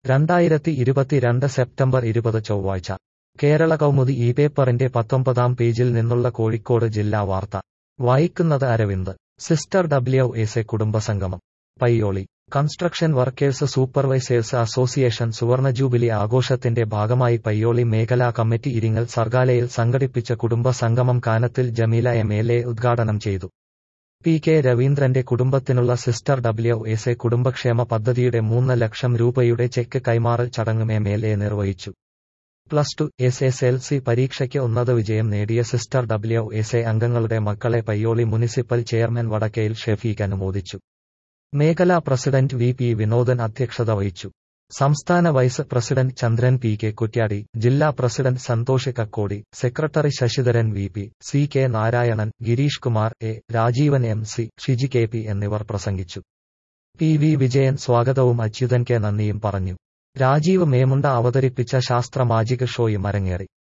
രണ്ടായിരത്തി ഇരുപത്തിരണ്ട് സെപ്റ്റംബർ ഇരുപത് ചൊവ്വാഴ്ച കേരള കൗമുദി ഈ പേപ്പറിന്റെ പത്തൊമ്പതാം പേജിൽ നിന്നുള്ള കോഴിക്കോട് ജില്ലാ വാർത്ത വായിക്കുന്നത് അരവിന്ദ് സിസ്റ്റർ ഡബ്ല്യു എസ് എ കുടുംബസംഗമം Payyoli construction workers supervisors association സുവർണ ജൂബിലി ആഘോഷത്തിന്റെ ഭാഗമായി പയ്യോളി മേഖലാ കമ്മിറ്റി ഇരിങ്ങൽ സർഗാലയിൽ സംഘടിപ്പിച്ച കുടുംബ സംഗമം Kanathil Jameela M L A ഉദ്ഘാടനം ചെയ്തു പി കെ രവീന്ദ്രന്റെ കുടുംബത്തിനുള്ള സിസ്റ്റർ ഡബ്ല്യു എസ് എ കുടുംബക്ഷേമ പദ്ധതിയുടെ മൂന്ന് ലക്ഷം രൂപയുടെ ചെക്ക് കൈമാറൽ ചടങ്ങും എം എൽ എ നിർവഹിച്ചു plus two S S L C പരീക്ഷയ്ക്ക് ഉന്നത വിജയം നേടിയ സിസ്റ്റർ ഡബ്ല്യു എസ് എ അംഗങ്ങളുടെ മക്കളെ പയ്യോളി മുനിസിപ്പൽ ചെയർമാൻ വടക്കയിൽ ഷെഫീഖ് അനുമോദിച്ചു മേഖലാ പ്രസിഡന്റ് വി പി വിനോദൻ അധ്യക്ഷത വഹിച്ചു സംസ്ഥാന vice president Chandran P K Kuttiadi ജില്ലാ president Santhosh Kakkodi secretary Sasidharan V P C K Narayanan Gireesh Kumar A Rajeevan M C Shiji K P എന്നിവർ പ്രസംഗിച്ചു പി വി വിജയൻ സ്വാഗതവും അച്യുതൻ കെ നന്ദിയും പറഞ്ഞു രാജീവ് മേമുണ്ട അവതരിപ്പിച്ച ശാസ്ത്ര മാജിക് ഷോയും അരങ്ങേറി